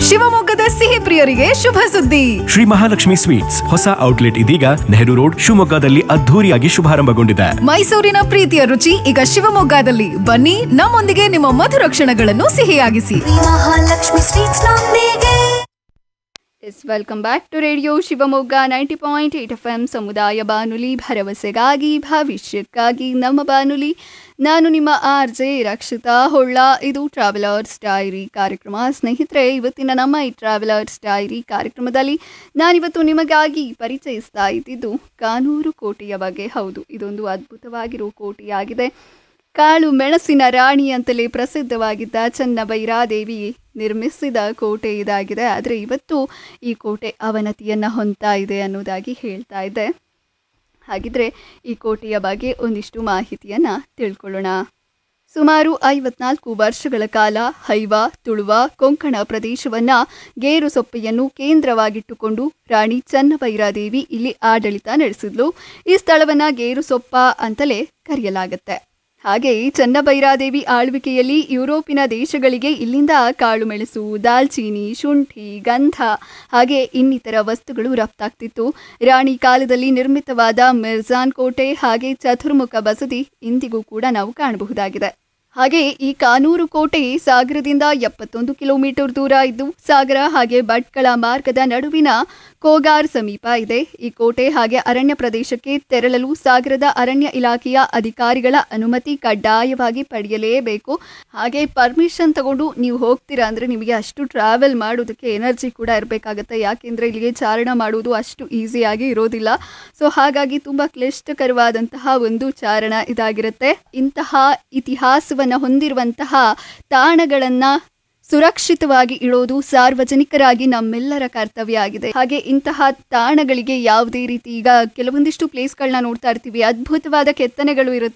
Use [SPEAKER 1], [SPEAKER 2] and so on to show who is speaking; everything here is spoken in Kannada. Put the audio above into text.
[SPEAKER 1] ಶಿವಮೊಗ್ಗದ ಸಿಹಿ ಪ್ರಿಯರಿಗೆ ಶುಭ ಸುದ್ದಿ
[SPEAKER 2] ಶ್ರೀ ಮಹಾಲಕ್ಷ್ಮಿ ಸ್ವೀಟ್ಸ್ ಹೊಸ ಔಟ್ಲೆಟ್ ಇದೀಗ ನೆಹರು ರೋಡ್ ಶಿವಮೊಗ್ಗದಲ್ಲಿ ಅದ್ಧೂರಿಯಾಗಿ ಶುಭಾರಂಭಗೊಂಡಿದೆ
[SPEAKER 1] ಮೈಸೂರಿನ ಪ್ರೀತಿಯ ರುಚಿ ಈಗ ಶಿವಮೊಗ್ಗದಲ್ಲಿ ಬನ್ನಿ ನಮ್ಮೊಂದಿಗೆ ನಿಮ್ಮ ಮಧುರ ಕ್ಷಣಗಳನ್ನು ಸಿಹಿಯಾಗಿಸಿ
[SPEAKER 3] ಮಹಾಲಕ್ಷ್ಮಿ ಸ್ವೀಟ್ಸ್ ನೊಂದಿಗೆ
[SPEAKER 4] yes welcome back to radio Shivamogga ninety point eight F M ಸಮುದಾಯ ಬಾನುಲಿ ಭರವಸೆಗಾಗಿ ಭವಿಷ್ಯಕ್ಕಾಗಿ ನಮ್ಮ ಬಾನುಲಿ ನಾನು ನಿಮ್ಮ ಆರ್ ಜೆ ರಕ್ಷಿತಾ ಹೊಳ್ಳ ಇದು ಟ್ರಾವೆಲರ್ಸ್ ಡೈರಿ ಕಾರ್ಯಕ್ರಮ ಸ್ನೇಹಿತರೆ ಇವತ್ತಿನ ನಮ್ಮ ಈ ಟ್ರಾವೆಲರ್ಸ್ ಡೈರಿ ಕಾರ್ಯಕ್ರಮದಲ್ಲಿ ನಾನಿವತ್ತು ನಿಮಗಾಗಿ ಪರಿಚಯಿಸ್ತಾ ಇದ್ದಿದ್ದು ಕಾನೂರು ಕೋಟೆಯ ಬಗ್ಗೆ ಹೌದು ಇದೊಂದು ಅದ್ಭುತವಾಗಿರೋ ಕೋಟೆಯಾಗಿದೆ ಕಾಳು ಮೆಣಸಿನ ರಾಣಿ ಅಂತಲೇ ಪ್ರಸಿದ್ಧವಾಗಿದ್ದ ಚನ್ನಬೈರಾದೇವಿ ನಿರ್ಮಿಸಿದ ಕೋಟೆ ಇದಾಗಿದೆ ಆದರೆ ಇವತ್ತು ಈ ಕೋಟೆ ಅವನತಿಯನ್ನು ಹೊಂದ್ತಾ ಇದೆ ಅನ್ನೋದಾಗಿ ಹೇಳ್ತಾ ಇದೆ ಹಾಗಿದ್ರೆ ಈ ಕೋಟೆಯ ಬಗ್ಗೆ ಒಂದಿಷ್ಟು ಮಾಹಿತಿಯನ್ನು ತಿಳ್ಕೊಳ್ಳೋಣ ಸುಮಾರು ಐವತ್ನಾಲ್ಕು ವರ್ಷಗಳ ಕಾಲ ಹೈವ ತುಳುವ ಕೊಂಕಣ ಪ್ರದೇಶವನ್ನ ಗೇರು ಸೊಪ್ಪೆಯನ್ನು ಕೇಂದ್ರವಾಗಿಟ್ಟುಕೊಂಡು ರಾಣಿ ಚನ್ನಭೈರಾದೇವಿ ಇಲ್ಲಿ ಆಡಳಿತ ನಡೆಸಿದ್ಲು ಈ ಸ್ಥಳವನ್ನ ಗೇರು ಸೊಪ್ಪ ಅಂತಲೇ ಕರೆಯಲಾಗುತ್ತೆ ಹಾಗೆ ಚನ್ನಭೈರಾದೇವಿ ಆಳ್ವಿಕೆಯಲ್ಲಿ ಯುರೋಪಿನ ದೇಶಗಳಿಗೆ ಇಲ್ಲಿಂದ ಕಾಳುಮೆಣಸು ದಾಲ್ಚೀನಿ ಶುಂಠಿ ಗಂಧ ಹಾಗೆ ಇನ್ನಿತರ ವಸ್ತುಗಳು ರಫ್ತಾಗ್ತಿತ್ತು ರಾಣಿ ಕಾಲದಲ್ಲಿ ನಿರ್ಮಿತವಾದ ಮಿರ್ಜಾನ್ ಕೋಟೆ ಹಾಗೆ ಚತುರ್ಮುಖ ಬಸದಿ ಇಂದಿಗೂ ಕೂಡ ನಾವು ಕಾಣಬಹುದಾಗಿದೆ ಹಾಗೆ ಈ ಕಾನೂರು ಕೋಟೆ ಸಾಗರದಿಂದ ಎಪ್ಪತ್ತೊಂದು ಕಿಲೋಮೀಟರ್ ದೂರ ಇದ್ದು ಸಾಗರ ಹಾಗೆ ಭಟ್ಕಳ ಮಾರ್ಗದ ನಡುವಿನ ಕೋಗಾರ್ ಸಮೀಪ ಇದೆ ಈ ಕೋಟೆ ಹಾಗೆ ಅರಣ್ಯ ಪ್ರದೇಶಕ್ಕೆ ತೆರಳಲು ಸಾಗರದ ಅರಣ್ಯ ಇಲಾಖೆಯ ಅಧಿಕಾರಿಗಳ ಅನುಮತಿ ಕಡ್ಡಾಯವಾಗಿ ಪಡೆಯಲೇಬೇಕು ಹಾಗೆ ಪರ್ಮಿಷನ್ ತಗೊಂಡು ನೀವು ಹೋಗ್ತೀರಾ ಅಂದ್ರೆ ನಿಮಗೆ ಅಷ್ಟು ಟ್ರಾವೆಲ್ ಮಾಡೋದಕ್ಕೆ ಎನರ್ಜಿ ಕೂಡ ಇರಬೇಕಾಗತ್ತೆ ಯಾಕೆಂದ್ರೆ ಇಲ್ಲಿಗೆ ಚಾರಣ ಮಾಡುವುದು ಅಷ್ಟು ಈಸಿಯಾಗಿ ಇರೋದಿಲ್ಲ ಸೊ ಹಾಗಾಗಿ ತುಂಬಾ ಕ್ಲಿಷ್ಟಕರವಾದಂತಹ ಒಂದು ಚಾರಣ ಇದಾಗಿರುತ್ತೆ ಇಂತಹ ಇತಿಹಾಸವನ್ನ ಹೊಂದಿರುವಂತಹ ತಾಣಗಳನ್ನ ಸುರಕ್ಷಿತವಾಗಿ ಇಡೋದು ಸಾರ್ವಜನಿಕರಾಗಿ ನಮ್ಮೆಲ್ಲರ ಕರ್ತವ್ಯ ಆಗಿದೆ ಹಾಗೆ ಇಂತಹ ತಾಣಗಳಿಗೆ ಯಾವುದೇ ರೀತಿ ಈಗ ಕೆಲವೊಂದಿಷ್ಟು ಪ್ಲೇಸ್ಗಳನ್ನ ನೋಡ್ತಾ ಇರ್ತೀವಿ ಅದ್ಭುತವಾದ ಕೆತ್ತನೆಗಳು ಇರುತ್ತೆ